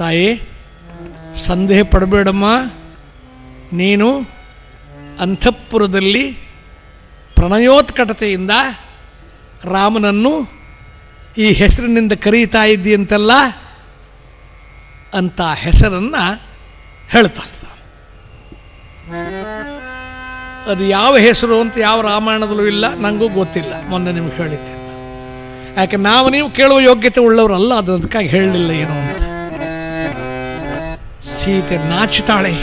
ತಾಯಿ ಸಂದೇಹ ಪಡಬೇಡಮ್ಮ ನೀನು ಅಂತಃಪುರದಲ್ಲಿ ಪ್ರಣಯೋತ್ಕಟತೆಯಿಂದ ರಾಮನನ್ನು ಈ ಹೆಸರಿನಿಂದ ಕರೀತಾ ಇದ್ದೀಯಂತಲ್ಲ ಅಂತ ಹೆಸರನ್ನು ಹೇಳ್ತಾನೆ ಅದು ಯಾವ ಹೆಸರು ಅಂತ ಯಾವ ರಾಮಾಯಣದಲ್ಲೂ ಇಲ್ಲ ನನಗೂ ಗೊತ್ತಿಲ್ಲ ಮೊನ್ನೆ ನಿಮ್ಗೆ ಹೇಳಿದ್ದೆ ಯಾಕೆ ನಾವು ನೀವು ಕೇಳುವ ಯೋಗ್ಯತೆ ಉಳ್ಳವರಲ್ಲ ಅದು ಅದಕ್ಕಾಗಿ ಹೇಳಲಿಲ್ಲ ಏನು ಅಂತ ಸೀತೆ ನಾಚುತ್ತಾಳೆ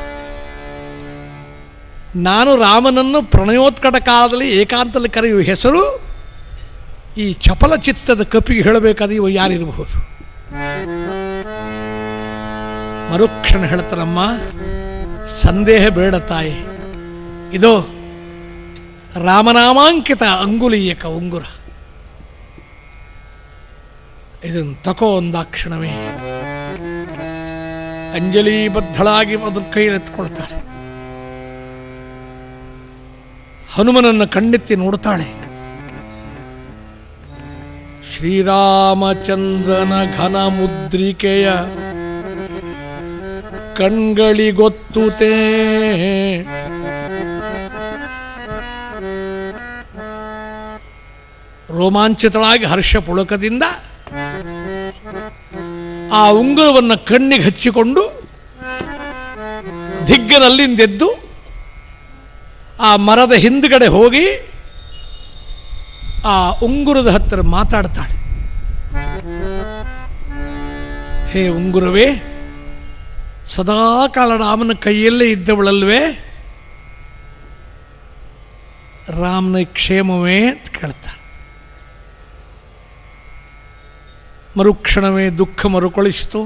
ನಾನು ರಾಮನನ್ನು ಪ್ರಣಯೋತ್ಕಟ ಕಾಲದಲ್ಲಿ ಏಕಾಂತದಲ್ಲಿ ಕರೆಯುವ ಹೆಸರು ಈ ಚಪಲ ಚಿತ್ತದ ಕಪಿಗೆ ಹೇಳಬೇಕಾದ ಇವ ಯಾರಿರಬಹುದು ಮರುಕ್ಷಣ ಹೇಳ್ತಾರಮ್ಮ ಸಂದೇಹ ಬೇಡ ತಾಯಿ ಇದು ರಾಮನಾಮಾಂಕಿತ ಅಂಗುಲೀಯಕ ಉಂಗುರ ಇದನ್ನು ತಕೋ ಒಂದಾಕ್ಷಣವೇ ಅಂಜಲಿಬದ್ಧಳಾಗಿ ಅದನ್ನು ಕೈಯೆತ್ಕೊಳ್ತಾಳೆ ಹನುಮನನ್ನು ಕಣ್ಣೆತ್ತಿ ನೋಡುತ್ತಾಳೆ ಶ್ರೀರಾಮಚಂದ್ರನ ಘನ ಮುದ್ರಿಕೆಯ ಕಣ್ಗಳಿಗೊತ್ತುತೇ ರೋಮಾಂಚಿತಳಾಗಿ ಹರ್ಷ ಪುಳಕದಿಂದ ಆ ಉಂಗುರವನ್ನು ಕಣ್ಣಿಗೆ ಹಚ್ಚಿಕೊಂಡು ದಿಗ್ಗನಲ್ಲಿಂದೆದ್ದು ಆ ಮರದ ಹಿಂದ್ಗಡೆ ಹೋಗಿ ಆ ಉಂಗುರದ ಹತ್ತಿರ ಮಾತಾಡ್ತಾಳೆ ಹೇ ಉಂಗುರವೇ ಸದಾಕಾಲ ರಾಮನ ಕೈಯಲ್ಲೇ ಇದ್ದವಳಲ್ವೇ ರಾಮನ ಕ್ಷೇಮವೇ ಅಂತ ಕೇಳ್ತಾಳೆ ಮರುಕ್ಷಣವೇ ದುಃಖ ಮರುಕಳಿಸಿತು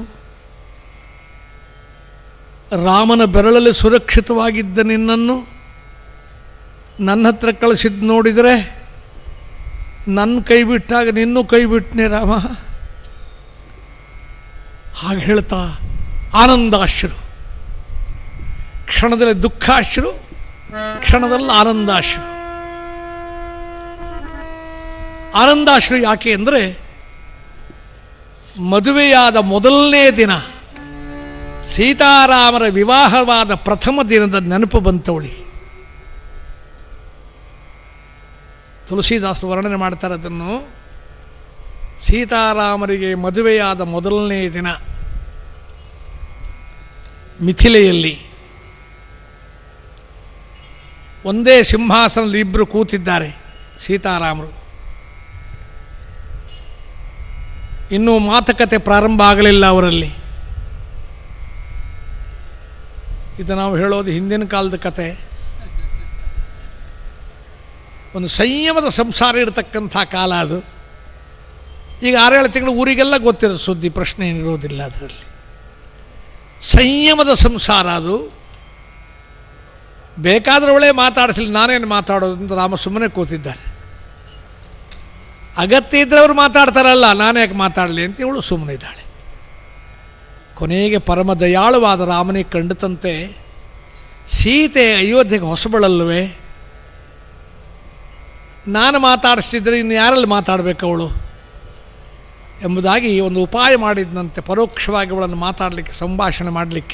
ರಾಮನ ಬೆರಳಲ್ಲಿ ಸುರಕ್ಷಿತವಾಗಿದ್ದ ನಿನ್ನನ್ನು ನನ್ನ ಹತ್ರ ಕಳಿಸಿದ್ದು ನೋಡಿದರೆ ನನ್ನ ಕೈ ಬಿಟ್ಟಾಗ ನಿನ್ನೂ ಕೈ ಬಿಟ್ಟನೆ ರಾಮ ಹಾಗೆ ಹೇಳ್ತಾ ಆನಂದಾಶ್ರು ಕ್ಷಣದಲ್ಲಿ ದುಃಖಾಶ್ರು ಕ್ಷಣದಲ್ಲಿ ಆನಂದಾಶ್ರು ಆನಂದಾಶ್ರು ಯಾಕೆ ಅಂದರೆ ಮದುವೆಯಾದ ಮೊದಲನೇ ದಿನ ಸೀತಾರಾಮರ ವಿವಾಹವಾದ ಪ್ರಥಮ ದಿನದ ನೆನಪು ಬಂತವಳಿ ತುಳಸಿದಾಸರು ವರ್ಣನೆ ಮಾಡ್ತಾರೆ ಅದನ್ನು ಸೀತಾರಾಮರಿಗೆ ಮದುವೆಯಾದ ಮೊದಲನೇ ದಿನ ಮಿಥಿಲೆಯಲ್ಲಿ ಒಂದೇ ಸಿಂಹಾಸನದಲ್ಲಿ ಇಬ್ಬರು ಕೂತಿದ್ದಾರೆ ಸೀತಾರಾಮರು ಇನ್ನೂ ಮಾತುಕತೆ ಪ್ರಾರಂಭ ಆಗಲಿಲ್ಲ ಅವರಲ್ಲಿ ಇದು ನಾವು ಹೇಳೋದು ಹಿಂದಿನ ಕಾಲದ ಕತೆ ಒಂದು ಸಂಯಮದ ಸಂಸಾರ ಇರತಕ್ಕಂಥ ಕಾಲ ಅದು ಈಗ ಆರೇಳು ತಿಂಗಳು ಊರಿಗೆಲ್ಲ ಗೊತ್ತಿರೋ ಸುದ್ದಿ ಪ್ರಶ್ನೆ ಏನಿರೋದಿಲ್ಲ ಅದರಲ್ಲಿ ಸಂಯಮದ ಸಂಸಾರ ಅದು ಬೇಕಾದ್ರೆ ಒಳ್ಳೆ ಮಾತಾಡಿಸಲಿ ನಾನೇನು ಮಾತಾಡೋದು ಅಂತ ರಾಮ ಸುಮ್ಮನೆ ಕೂತಿದ್ದಾರೆ ಅಗತ್ಯ ಇದ್ದರೆ ಅವ್ರು ಮಾತಾಡ್ತಾರಲ್ಲ ನಾನು ಯಾಕೆ ಮಾತಾಡಲಿ ಅಂತ ಇವಳು ಸುಮ್ಮನೆ ಇದ್ದಾಳೆ ಕೊನೆಗೆ ಪರಮ ದಯಾಳುವಾದ ರಾಮನಿಗೆ ಕಂಡತಂತೆ ಸೀತೆ ಅಯೋಧ್ಯೆಗೆ ಹೊಸಬಳಲ್ವೇ ನಾನು ಮಾತಾಡಿಸ್ತಿದ್ರೆ ಇನ್ನು ಯಾರಲ್ಲಿ ಮಾತಾಡಬೇಕು ಅವಳು ಎಂಬುದಾಗಿ ಒಂದು ಉಪಾಯ ಮಾಡಿದಂತೆ ಪರೋಕ್ಷವಾಗಿ ಅವಳನ್ನು ಮಾತಾಡಲಿಕ್ಕೆ ಸಂಭಾಷಣೆ ಮಾಡಲಿಕ್ಕೆ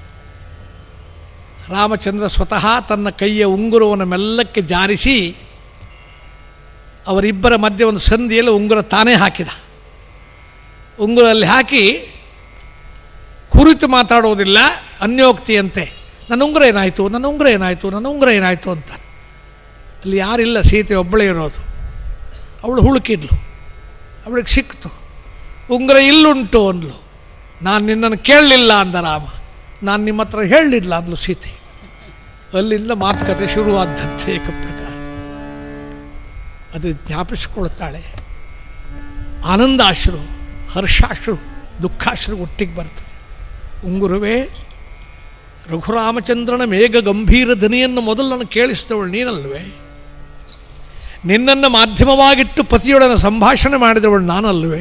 ರಾಮಚಂದ್ರ ಸ್ವತಃ ತನ್ನ ಕೈಯ ಉಂಗುರವನ್ನು ಮೆಲ್ಲಕ್ಕೆ ಜಾರಿಸಿ ಅವರಿಬ್ಬರ ಮಧ್ಯೆ ಒಂದು ಸಂಧಿಯಲ್ಲಿ ಉಂಗುರ ತಾನೇ ಹಾಕಿದ ಉಂಗುರಲ್ಲಿ ಹಾಕಿ ಕುರಿತು ಮಾತಾಡೋದಿಲ್ಲ ಅನ್ಯೋಕ್ತಿಯಂತೆ ನನ್ನ ಉಂಗುರ ಏನಾಯಿತು ನನ್ನ ಉಂಗುರ ಏನಾಯಿತು ನನ್ನ ಉಂಗುರ ಏನಾಯಿತು ಅಂತ ಅಲ್ಲಿ ಯಾರಿಲ್ಲ ಸೀತೆ ಒಬ್ಬಳೇ ಇರೋದು ಅವಳು ಹುಳುಕಿದ್ಲು ಅವಳಿಗೆ ಸಿಕ್ತು ಉಂಗುರ ಇಲ್ಲುಂಟು ಅಂದ್ಲು ನಾನು ನಿನ್ನನ್ನು ಕೇಳಲಿಲ್ಲ ಅಂದ ರಾಮ ನಾನು ನಿಮ್ಮ ಹತ್ರ ಹೇಳಲಿಲ್ಲ ಅಂದ್ಲು ಸೀತೆ ಅಲ್ಲಿಂದ ಮಾತುಕತೆ ಶುರುವಾದಂತೆ ಏಕ ಪ್ರಕಾರ ಅದು ಜ್ಞಾಪಿಸಿಕೊಳ್ತಾಳೆ ಆನಂದಾಶ್ರು ಹರ್ಷಾಶ್ರು ದುಃಖಾಶ್ರು ಒಟ್ಟಿಗೆ ಬರ್ತದೆ ಉಂಗುರವೇ ರಘುರಾಮಚಂದ್ರನ ಮೇಘ ಗಂಭೀರ ಧ್ವನಿಯನ್ನು ಮೊದಲು ನಾನು ಕೇಳಿಸಿದವಳು ನೀನಲ್ವೇ ನಿನ್ನನ್ನು ಮಾಧ್ಯಮವಾಗಿಟ್ಟು ಪತಿಯೊಡನೆ ಸಂಭಾಷಣೆ ಮಾಡಿದವಳು ನಾನಲ್ವೇ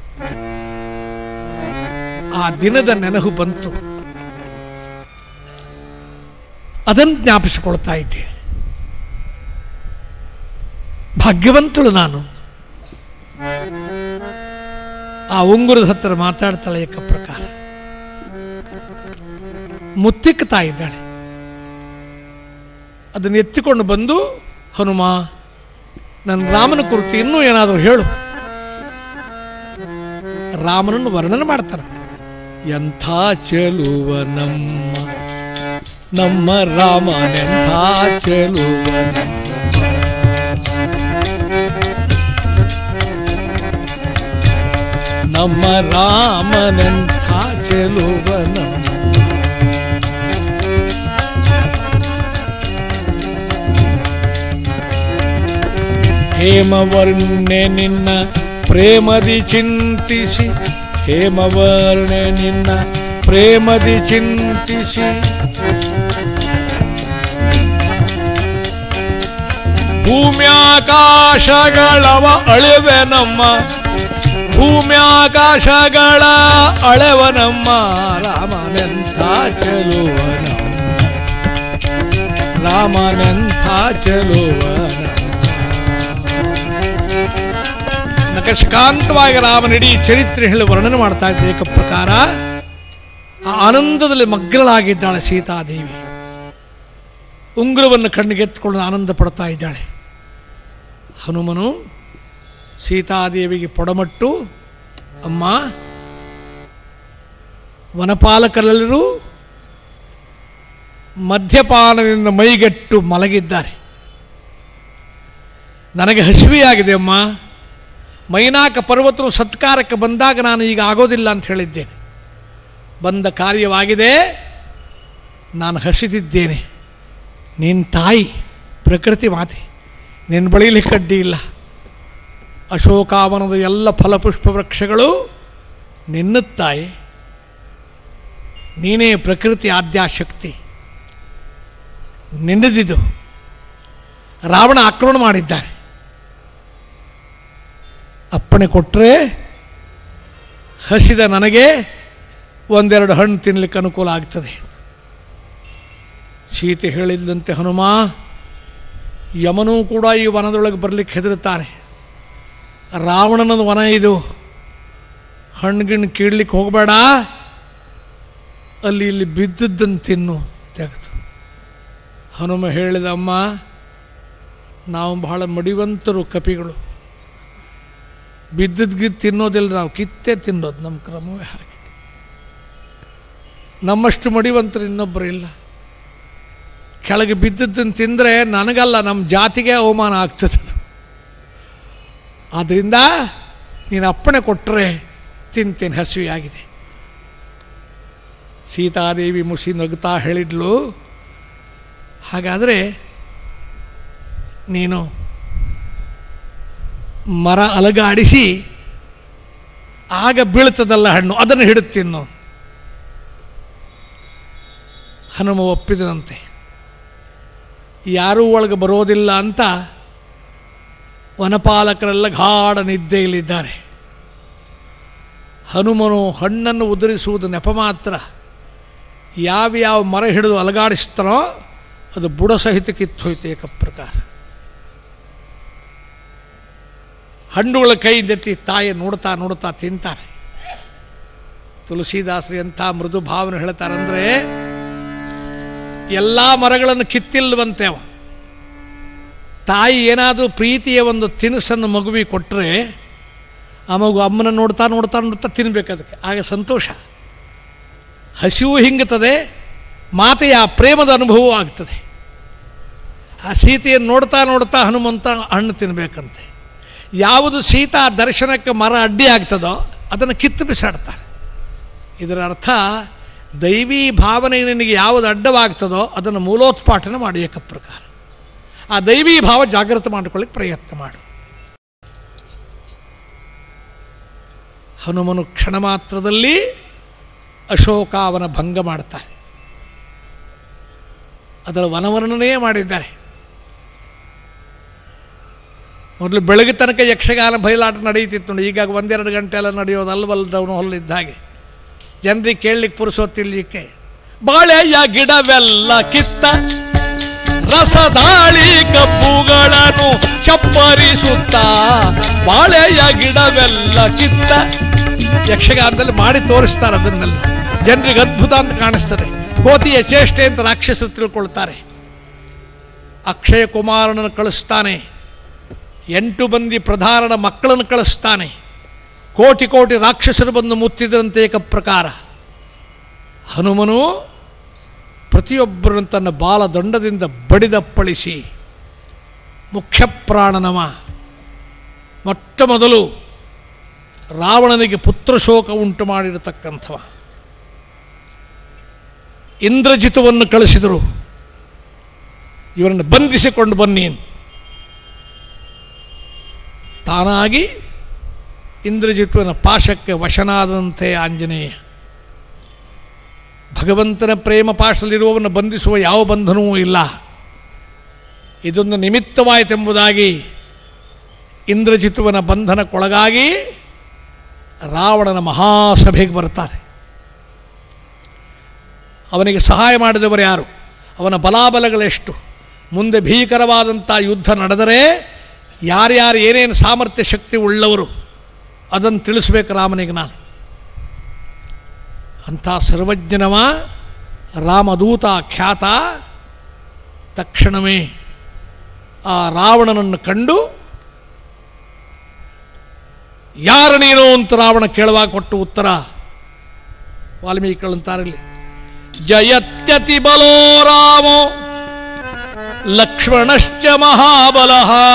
ಆ ದಿನದ ನೆನಹು ಬಂತು ಅದನ್ನು ಜ್ಞಾಪಿಸಿಕೊಳ್ತಾ ಇದ್ದೆ ಭಾಗ್ಯವಂತಳು ನಾನು ಆ ಉಂಗುರದ ಹತ್ತಿರ ಮಾತಾಡ್ತಾಳೆ ಏಕ ಪ್ರಕಾರ ಮುತ್ತಿಕ್ತಾ ಇದ್ದಾಳೆ ಅದನ್ನು ಎತ್ತಿಕೊಂಡು ಬಂದು ಹನುಮ ನನ್ನ ರಾಮನ ಕುರಿತು ಇನ್ನೂ ಏನಾದರೂ ಹೇಳು ರಾಮನನ್ನು ವರ್ಣನೆ ಮಾಡ್ತಾರೆ ಎಂಥ ಚೆಲುವ ನಮ್ಮ ನಮ್ಮ ರಾಮನೆಂಥ ಚೆಲುವ ನಮ್ಮ ರಾಮನೆಂಥ ಚೆಲುವ ನಮ್ಮ ಹೇಮವರ್ಣೆ ನಿನ್ನ ಪ್ರೇಮದಿ ಚಿಂತಿಸಿ ಹೇಮವರ್ಣೆ ನಿನ್ನ ಪ್ರೇಮದಿ ಚಿಂತಿಸಿ ಭೂಮ್ಯಾಕಾಶಗಳವ ಅಳೆವೆ ನಮ್ಮ ಭೂಮ್ಯಾಕಾಶಗಳ ಅಳೆವ ನಮ್ಮ ರಾಮನೆಂಥ ಚೆಲುವ ನಮ್ಮ ರಾಮನೆಂಥ ಚೆಲುವ ನಕಶಕಾಂತವಾಗಿ ರಾಮನಿಡೀ ಚರಿತ್ರೆ ಹೇಳಿ ವರ್ಣನೆ ಮಾಡ್ತಾ ಇದ್ದ ಏಕ ಪ್ರಕಾರ ಆ ಆನಂದದಲ್ಲಿ ಮಗ್ನಳಾಗಿದ್ದಾಳೆ ಸೀತಾದೇವಿ ಉಂಗುರವನ್ನು ಕಣ್ಣಿಗೆತ್ತಿಕೊಂಡು ಆನಂದ ಪಡ್ತಾ ಇದ್ದಾಳೆ ಹನುಮನು ಸೀತಾದೇವಿಗೆ ಪೊಡಮಟ್ಟು ಅಮ್ಮ ವನಪಾಲಕರೆಲ್ಲರೂ ಮದ್ಯಪಾನದಿಂದ ಮೈಗೆಟ್ಟು ಮಲಗಿದ್ದಾರೆ ನನಗೆ ಹಸಿವೆಯಾಗಿದೆ ಅಮ್ಮ ಮೈನಾಕ ಪರ್ವತರು ಸತ್ಕಾರಕ್ಕೆ ಬಂದಾಗ ನಾನು ಈಗ ಆಗೋದಿಲ್ಲ ಅಂತ ಹೇಳಿದ್ದೇನೆ ಬಂದ ಕಾರ್ಯವಾಗಿದೆ ನಾನು ಹಸಿದಿದ್ದೇನೆ ನಿನ್ನ ತಾಯಿ ಪ್ರಕೃತಿ ಮಾತೆ ನಿನ್ನ ಬಳಿಲಿ ಕಡ್ಡಿ ಇಲ್ಲ ಅಶೋಕಾವನದ ಎಲ್ಲ ಫಲಪುಷ್ಪ ವೃಕ್ಷಗಳು ನಿನ್ನ ತಾಯಿ ನೀನೇ ಪ್ರಕೃತಿ ಆದ್ಯಾಶಕ್ತಿ ನಿನ್ನದಿದು ರಾವಣ ಆಕ್ರಮಣ ಮಾಡಿದ್ದಾನೆ ಅಪ್ಪಣೆ ಕೊಟ್ಟರೆ ಹಸಿದ ನನಗೆ ಒಂದೆರಡು ಹಣ್ಣು ತಿನ್ನಲಿಕ್ಕೆ ಅನುಕೂಲ ಆಗ್ತದೆ ಸೀತೆ ಹೇಳಿದಂತೆ ಹನುಮ ಯಮನೂ ಕೂಡ ಈ ವನದೊಳಗೆ ಬರಲಿಕ್ಕೆ ಹೆದರುತ್ತಾನೆ ರಾವಣನ ವನ ಇದು ಹಣ್ಣುಗಿಣ್ಣು ಕೀಳ್ಲಿಕ್ಕೆ ಹೋಗಬೇಡ ಅಲ್ಲಿ ಇಲ್ಲಿ ಬಿದ್ದದ್ದನ್ನು ತಿನ್ನು ತೆಗೆದು ಹನುಮ ಹೇಳಿದ ಅಮ್ಮ ನಾವು ಬಹಳ ಮಡಿವಂತರು ಕಪಿಗಳು ಬಿದ್ದದ್ದು ಗಿದ್ದು ತಿನ್ನೋದಿಲ್ಲ ನಾವು ಕಿತ್ತೇ ತಿನ್ನೋದು ನಮ್ಮ ಕ್ರಮವೇ ಹಾಗೆ ನಮ್ಮಷ್ಟು ಮಡಿವಂತರು ಇನ್ನೊಬ್ಬರು ಇಲ್ಲ ಕೆಳಗೆ ಬಿದ್ದದ್ದನ್ನು ತಿಂದರೆ ನನಗಲ್ಲ ನಮ್ಮ ಜಾತಿಗೆ ಅವಮಾನ ಆಗ್ತದೆ ಅದು ಆದ್ದರಿಂದ ನೀನು ಅಪ್ಪಣೆ ಕೊಟ್ಟರೆ ತಿಂತೇನೆ ಹಸಿವೆಯಾಗಿದೆ ಸೀತಾದೇವಿ ಮುಸಿ ನಗುತ್ತಾ ಹೇಳಿದ್ಲು ಹಾಗಾದರೆ ನೀನು ಮರ ಅಲಗಾಡಿಸಿ ಆಗ ಬೀಳ್ತದಲ್ಲ ಹಣ್ಣು ಅದನ್ನು ಹಿಡುತ್ತೀನು ಹನುಮ ಒಪ್ಪಿದನಂತೆ ಯಾರೂ ಒಳಗೆ ಬರೋದಿಲ್ಲ ಅಂತ ವನಪಾಲಕರೆಲ್ಲ ಗಾಢ ನಿದ್ದೆಯಲ್ಲಿದ್ದಾರೆ ಹನುಮನು ಹಣ್ಣನ್ನು ಉದುರಿಸುವುದು ನೆಪ ಮಾತ್ರ ಯಾವ್ಯಾವ ಮರ ಹಿಡಿದು ಅಲಗಾಡಿಸ್ತಾನೋ ಅದು ಬುಡ ಸಹಿತ ಕಿತ್ತೋಯ್ತು ಏಕ ಪ್ರಕಾರ ಹಣ್ಣುಗಳ ಕೈ ದೆತ್ತಿ ತಾಯಿ ನೋಡ್ತಾ ನೋಡ್ತಾ ತಿಂತಾರೆ ತುಳಸಿದಾಸರಿ ಅಂತ ಮೃದು ಭಾವನೆ ಹೇಳ್ತಾರಂದ್ರೆ ಎಲ್ಲ ಮರಗಳನ್ನು ಕಿತ್ತಿಲ್ವಂತೆ ಅವ ತಾಯಿ ಏನಾದರೂ ಪ್ರೀತಿಯ ಒಂದು ತಿನಿಸನ್ನು ಮಗುವಿಗೆ ಕೊಟ್ಟರೆ ಆ ಮಗು ಅಮ್ಮನ ನೋಡ್ತಾ ನೋಡ್ತಾ ನೋಡ್ತಾ ತಿನ್ಬೇಕು ಅದಕ್ಕೆ ಆಗ ಸಂತೋಷ ಹಸಿವು ಹಿಂಗುತ್ತದೆ ಮಾತೆಯ ಆ ಪ್ರೇಮದ ಅನುಭವ ಆಗ್ತದೆ ಆ ಸೀತೆಯನ್ನು ನೋಡ್ತಾ ನೋಡ್ತಾ ಹನುಮಂತ ಹಣ್ಣು ತಿನ್ನಬೇಕಂತೆ ಯಾವುದು ಸೀತಾ ದರ್ಶನಕ್ಕೆ ಮರ ಅಡ್ಡಿ ಆಗ್ತದೋ ಅದನ್ನು ಕಿತ್ತು ಬಿಸಾಡ್ತಾರೆ ಇದರ ಅರ್ಥ ದೈವಿ ಭಾವನೆ ನಿನಗೆ ಯಾವುದು ಅಡ್ಡವಾಗ್ತದೋ ಅದನ್ನು ಮೂಲೋತ್ಪಾಟನೆ ಮಾಡಿ ಏಕ ಪ್ರಕಾರ ಆ ದೈವಿ ಭಾವ ಜಾಗೃತ ಮಾಡಿಕೊಳ್ಳಿಕ್ಕೆ ಪ್ರಯತ್ನ ಮಾಡು ಹನುಮನು ಕ್ಷಣ ಮಾತ್ರದಲ್ಲಿ ಅಶೋಕ ಅವನ ಭಂಗ ಮಾಡ್ತಾರೆ ಅದರ ವನವರ್ಣನೆ ಮಾಡಿದ್ದಾರೆ ಮೊದಲು ಬೆಳಗ್ಗೆ ತನಕ ಯಕ್ಷಗಾನ ಬಯಲಾಟ ನಡೆಯುತ್ತಿತ್ತು ನೋಡಿ ಈಗ ಒಂದೆರಡು ಗಂಟೆ ಎಲ್ಲ ನಡೆಯೋದು ಅಲ್ವಲ್ದವನು ಹೊಲ್ಲಿದ್ದ ಹಾಗೆ ಜನರಿಗೆ ಕೇಳಲಿಕ್ಕೆ ಪುರುಸೊತ್ತಿರ್ಲಿಕ್ಕೆ ಬಾಳೆಯ ಗಿಡವೆಲ್ಲ ಕಿತ್ತ ರಸದಾಳಿ ಕಬ್ಬುಗಳನ್ನು ಚಪ್ಪರಿಸುತ್ತ ಬಾಳೆಯ ಗಿಡವೆಲ್ಲ ಕಿತ್ತ ಯಕ್ಷಗಾನದಲ್ಲಿ ಮಾಡಿ ತೋರಿಸ್ತಾರೆ ಅದನ್ನೆಲ್ಲ ಜನರಿಗೆ ಅದ್ಭುತ ಅಂತ ಕಾಣಿಸ್ತದೆ ಕೋತಿಯ ಚೇಷ್ಟೆ ಅಂತ ರಾಕ್ಷಸರು ತಿಳ್ಕೊಳ್ತಾರೆ ಅಕ್ಷಯ ಕುಮಾರನನ್ನು ಕಳಿಸ್ತಾನೆ ಎಂಟು ಮಂದಿ ಪ್ರಧಾನನ ಮಕ್ಕಳನ್ನು ಕಳಿಸ್ತಾನೆ ಕೋಟಿ ಕೋಟಿ ರಾಕ್ಷಸರು ಬಂದು ಮುತ್ತಿದಂತೆ ಏಕ ಪ್ರಕಾರ ಹನುಮನು ಪ್ರತಿಯೊಬ್ಬರನ್ನು ತನ್ನ ಬಾಲದಂಡದಿಂದ ಬಡಿದಪ್ಪಳಿಸಿ ಮುಖ್ಯ ಪ್ರಾಣನವ ಮೊಟ್ಟ ಮೊದಲು ರಾವಣನಿಗೆ ಪುತ್ರಶೋಕ ಉಂಟು ಮಾಡಿರತಕ್ಕಂಥವ ಇಂದ್ರಜಿತುವನ್ನು ಕಳಿಸಿದರು ಇವರನ್ನು ಬಂಧಿಸಿಕೊಂಡು ಬನ್ನಿ ಅಂತ. ತಾನಾಗಿ ಇಂದ್ರಜಿತ್ವನ ಪಾಶಕ್ಕೆ ವಶನಾದಂತೆ ಆಂಜನೇಯ ಭಗವಂತನ ಪ್ರೇಮ ಪಾಶದಲ್ಲಿರುವವನ್ನ ಬಂಧಿಸುವ ಯಾವ ಬಂಧನವೂ ಇಲ್ಲ ಇದೊಂದು ನಿಮಿತ್ತವಾಯಿತೆಂಬುದಾಗಿ ಇಂದ್ರಜಿತುವನ ಬಂಧನಕ್ಕೊಳಗಾಗಿ ರಾವಣನ ಮಹಾಸಭೆಗೆ ಬರ್ತಾರೆ ಅವನಿಗೆ ಸಹಾಯ ಮಾಡಿದವರು ಯಾರು ಅವನ ಬಲಾಬಲಗಳೆಷ್ಟು ಮುಂದೆ ಭೀಕರವಾದಂಥ ಯುದ್ಧ ನಡೆದರೆ ಯಾರ್ಯಾರು ಏನೇನು ಸಾಮರ್ಥ್ಯ ಶಕ್ತಿ ಉಳ್ಳವರು ಅದನ್ನು ತಿಳಿಸ್ಬೇಕು ರಾಮನಿಗೆ ನಾನು ಅಂಥ ಸರ್ವಜ್ಞನವ ರಾಮದೂತ ಖ್ಯಾತ ತಕ್ಷಣವೇ ಆ ರಾವಣನನ್ನು ಕಂಡು ಯಾರು ನೀನು ಅಂತ ರಾವಣ ಕೇಳುವಾಗ ಕೊಟ್ಟು ಉತ್ತರ ವಾಲ್ಮೀಕಿಗಳಂತಾರಲಿ ಜಯತ್ಯತಿ ಬಲೋ ರಾಮೋ ಲಕ್ಷ್ಮಣಶ್ಚ ಮಹಾಬಲ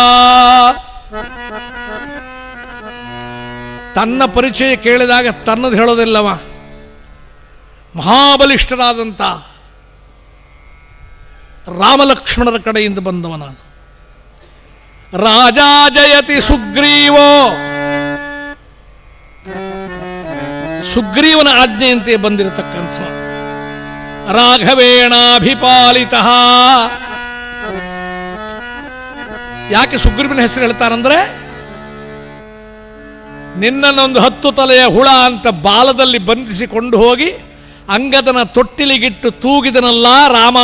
ತನ್ನ ಪರಿಚಯ ಕೇಳಿದಾಗ ತನ್ನದು ಹೇಳೋದಿಲ್ಲವ ಮಹಾಬಲಿಷ್ಠರಾದಂಥ ರಾಮಲಕ್ಷ್ಮಣರ ಕಡೆಯಿಂದ ಬಂದವ ನಾನು ರಾಜ ಜಯತಿ ಸುಗ್ರೀವೋ ಸುಗ್ರೀವನ ಆಜ್ಞೆಯಂತೆ ಬಂದಿರತಕ್ಕಂಥ ರಾಘವೇಣಾಭಿಪಾಲಿತ ಯಾಕೆ ಸುಗ್ರೀವನ ಹೆಸರು ಹೇಳ್ತಾರಂದ್ರೆ ನಿನ್ನನ್ನೊಂದು ಹತ್ತು ತಲೆಯ ಹುಳ ಅಂತ ಬಾಲದಲ್ಲಿ ಬಂಧಿಸಿಕೊಂಡು ಹೋಗಿ ಅಂಗದನ ತೊಟ್ಟಿಲಿಗಿಟ್ಟು ತೂಗಿದನಲ್ಲ ರಾಮ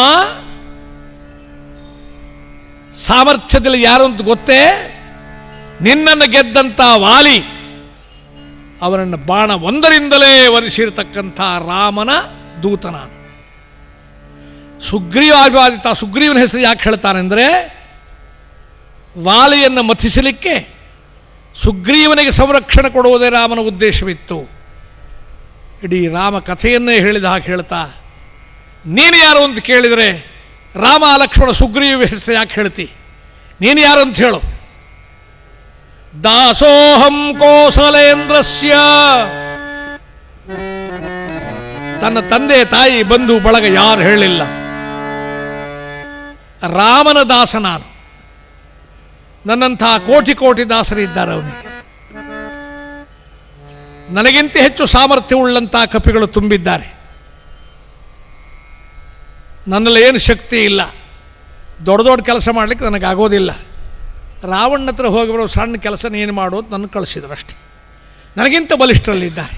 ಸಾಮರ್ಥ್ಯದಲ್ಲಿ ಯಾರು ಅಂತ ಗೊತ್ತೇ ನಿನ್ನನ್ನು ಗೆದ್ದಂಥ ವಾಲಿ ಅವನನ್ನು ಬಾಣ ಒಂದರಿಂದಲೇ ವರಿಸಿರತಕ್ಕಂಥ ರಾಮನ ದೂತನ ಸುಗ್ರೀವ ಅಭಿವಾದಿತ ಸುಗ್ರೀವನ ಹೆಸರು ಯಾಕೆ ಹೇಳ್ತಾನೆಂದರೆ ವಾಲಿಯನ್ನು ಮಥಿಸಲಿಕ್ಕೆ ಸುಗ್ರೀವನಿಗೆ ಸಂರಕ್ಷಣೆ ಕೊಡುವುದೇ ರಾಮನ ಉದ್ದೇಶವಿತ್ತು ಇಡೀ ರಾಮ ಕಥೆಯನ್ನೇ ಹೇಳಿದ ಹಾಗೆ ಹೇಳ್ತಾ ನೀನು ಯಾರು ಅಂತ ಕೇಳಿದರೆ ರಾಮ ಲಕ್ಷ್ಮಣ ಸುಗ್ರೀವ ಹೆಸರು ಯಾಕೆ ಹೇಳ್ತಿ ನೀನು ಯಾರು ಅಂತ ಹೇಳು ದಾಸೋಹಂ ಕೋಸಲೇಂದ್ರಸ್ಯ ತನ್ನ ತಂದೆ ತಾಯಿ ಬಂಧು ಬಳಗ ಯಾರು ಹೇಳಿಲ್ಲ ರಾಮನ ದಾಸ ನಾನು ನನ್ನಂಥ ಕೋಟಿ ಕೋಟಿ ದಾಸರಿದ್ದಾರೆ ಅವನಿಗೆ ನನಗಿಂತ ಹೆಚ್ಚು ಸಾಮರ್ಥ್ಯವುಳ್ಳಂಥ ಕಪಿಗಳು ತುಂಬಿದ್ದಾರೆ ನನ್ನಲ್ಲಿ ಏನು ಶಕ್ತಿ ಇಲ್ಲ ದೊಡ್ಡ ದೊಡ್ಡ ಕೆಲಸ ಮಾಡಲಿಕ್ಕೆ ನನಗಾಗೋದಿಲ್ಲ ರಾವಣ ಹತ್ರ ಹೋಗಿ ಬರೋ ಸಣ್ಣ ಕೆಲಸ ನೀನು ಮಾಡು ಅಂತ ನನ್ನ ಕಳಿಸಿದ್ರು ಅಷ್ಟೆ ನನಗಿಂತ ಬಲಿಷ್ಠರಲ್ಲಿದ್ದಾರೆ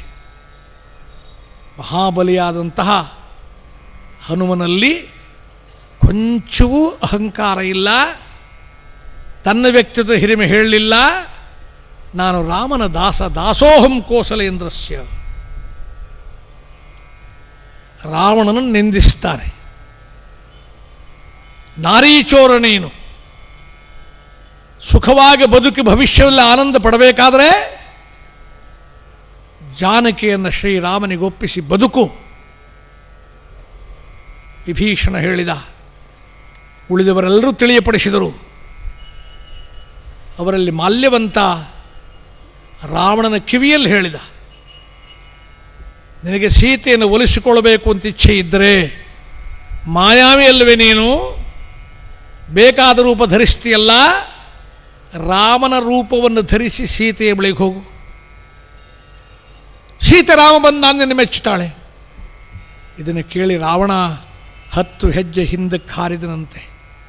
ಮಹಾಬಲಿಯಾದಂತಹ ಹನುಮನಲ್ಲಿ ಕೊಂಚವೂ ಅಹಂಕಾರ ಇಲ್ಲ ತನ್ನ ವ್ಯಕ್ತಿತ್ವ ಹಿರಿಮೆ ಹೇಳಲಿಲ್ಲ ನಾನು ರಾಮನ ದಾಸ ದಾಸೋಹಂ ಕೋಸಲೇಂದ್ರಸ್ಯ ರಾವಣನನ್ನು ನಿಂದಿಸ್ತಾರೆ ನಾರೀಚೋರ ನೀನು ಸುಖವಾಗಿ ಬದುಕಿ ಭವಿಷ್ಯದಲ್ಲಿ ಆನಂದ ಪಡಬೇಕಾದ್ರೆ ಜಾನಕಿಯನ್ನು ಶ್ರೀರಾಮನಿಗೆ ಒಪ್ಪಿಸಿ ಬದುಕು ವಿಭೀಷಣ ಹೇಳಿದ ಉಳಿದವರೆಲ್ಲರೂ ತಿಳಿಯಪಡಿಸಿದರು ಅವರಲ್ಲಿ ಮಾಲ್ಯವಂತ ರಾವಣನ ಕಿವಿಯಲ್ಲಿ ಹೇಳಿದ ನಿನಗೆ ಸೀತೆಯನ್ನು ಒಲಿಸಿಕೊಳ್ಳಬೇಕು ಅಂತ ಇಚ್ಛೆ ಇದ್ದರೆ ಮಾಯಾವಿ ಅಲ್ಲವೇ ನೀನು ಬೇಕಾದ ರೂಪ ಧರಿಸ್ತೀಯಲ್ಲ ರಾಮನ ರೂಪವನ್ನು ಧರಿಸಿ ಸೀತೆಯ ಬಳಿಗೆ ಹೋಗು ಸೀತೆ ರಾಮ ಬಂದು ನಾನು ನಿನ್ನ ಮೆಚ್ಚುತ್ತಾಳೆ ಇದನ್ನು ಕೇಳಿ ರಾವಣ ಹತ್ತು ಹೆಜ್ಜೆ ಹಿಂದಕ್ಕೆ ಹಾರಿದನಂತೆ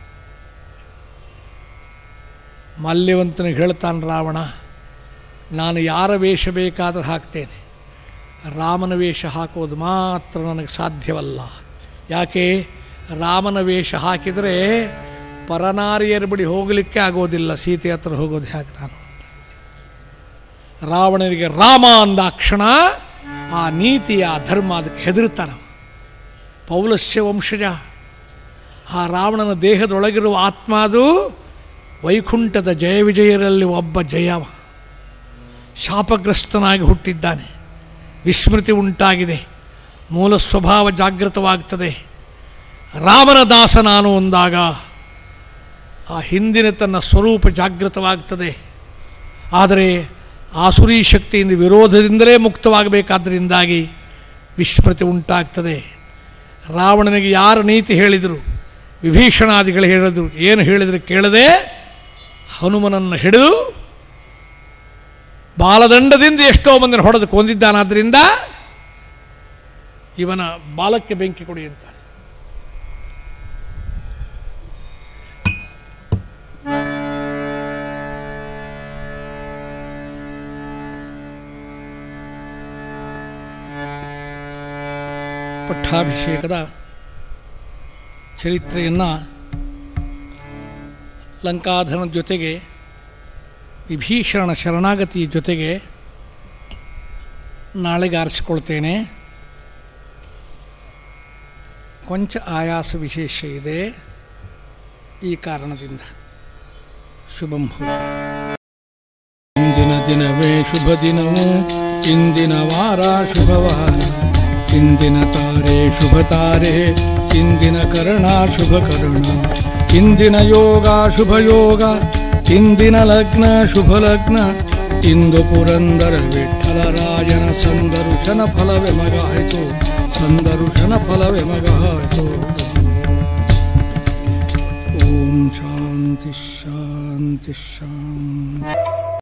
ಮಲ್ಯವಂತನಿಗೆ ಹೇಳ್ತಾನೆ ರಾವಣ ನಾನು ಯಾರ ವೇಷ ಬೇಕಾದರೂ ಹಾಕ್ತೇನೆ ರಾಮನ ವೇಷ ಹಾಕೋದು ಮಾತ್ರ ನನಗೆ ಸಾಧ್ಯವಲ್ಲ ಯಾಕೆ ರಾಮನ ವೇಷ ಹಾಕಿದರೆ ಪರನಾರಿಯರ ಬಳಿ ಹೋಗಲಿಕ್ಕೆ ಆಗೋದಿಲ್ಲ ಸೀತೆ ಹತ್ರ ಹೋಗೋದು ಹೇಗೆ ನಾನು ರಾವಣನಿಗೆ ರಾಮ ಅಂದಾಕ್ಷಣ ಆ ನೀತಿ ಆ ಧರ್ಮ ಅದಕ್ಕೆ ಹೆದರ್ತಾನ ಪೌಲಸ್ಯ ವಂಶಜ ಆ ರಾವಣನ ದೇಹದೊಳಗಿರುವ ಆತ್ಮ ಅದು ವೈಕುಂಠದ ಜಯ ವಿಜಯರಲ್ಲಿ ಒಬ್ಬ ಜಯವ ಶಾಪಗ್ರಸ್ತನಾಗಿ ಹುಟ್ಟಿದ್ದಾನೆ ವಿಸ್ಮೃತಿ ಉಂಟಾಗಿದೆ ಮೂಲ ಸ್ವಭಾವ ಜಾಗೃತವಾಗ್ತದೆ ರಾಮನ ದಾಸ ನಾನು ಒಂದಾಗ ಆ ಹಿಂದಿನ ತನ್ನ ಸ್ವರೂಪ ಜಾಗೃತವಾಗ್ತದೆ ಆದರೆ ಆಸುರಿ ಶಕ್ತಿಯಿಂದ ವಿರೋಧದಿಂದಲೇ ಮುಕ್ತವಾಗಬೇಕಾದ್ದರಿಂದಾಗಿ ವಿಸ್ಮೃತಿ ಉಂಟಾಗ್ತದೆ ರಾವಣನಿಗೆ ಯಾರು ನೀತಿ ಹೇಳಿದರು ವಿಭೀಷಣಾದಿಗಳು ಹೇಳಿದರು ಏನು ಹೇಳಿದರು ಕೇಳದೆ ಹನುಮನನ್ನು ಹಿಡಿದು ಬಾಲದಂಡದಿಂದ ಎಷ್ಟೋ ಮಂದಿನ ಹೊಡೆದು ಕೊಂದಿದ್ದಾನಾದ್ದರಿಂದ ಇವನ ಬಾಲಕ್ಕೆ ಬೆಂಕಿ ಕೊಡಿ ಅಂತ ಪಟ್ಟಾಭಿಷೇಕದ ಚರಿತ್ರೆಯನ್ನು ಲಂಕಾಧರನ ಜೊತೆಗೆ ವಿಭೀಷಣನ ಶರಣಾಗತಿಯ ಜೊತೆಗೆ ನಾಳೆಗೆ ಆರಿಸಿಕೊಳ್ತೇನೆ ಕೊಂಚ ಆಯಾಸ ವಿಶೇಷ ಇದೆ ಈ ಕಾರಣದಿಂದ ಶುಭಂ ಭೂಯಾತ್. ಇಂದಿನ ದಿನವೇ ಶುಭ ದಿನವು ಇಂದಿನ ವಾರ ಶುಭವಾರ ಇಂದಿನ ತಾರೆ ಶುಭ ತಾರೆ ಇಂದಿನ ಕರ್ಣ ಶುಭ ಕರ್ಣ ಇಂದಿನ ಯೋಗ ಶುಭ ಯೋಗ ಇಂದಿನ ಲಗ್ನ ಶುಭ ಲಗ್ನ ಇಂದು ಪುರಂದರ ವಿಠಲರಾಯನ ಸಂದರುಶನ ಫಲವೇ ಮಗಾಯಿತು ಸಂದರುಶನ ಫಲವೇ ಮಗಾಯಿತು ಓಂ ಶಾಂತಿ ಶಾಂತಿ ಶಾಂತಿ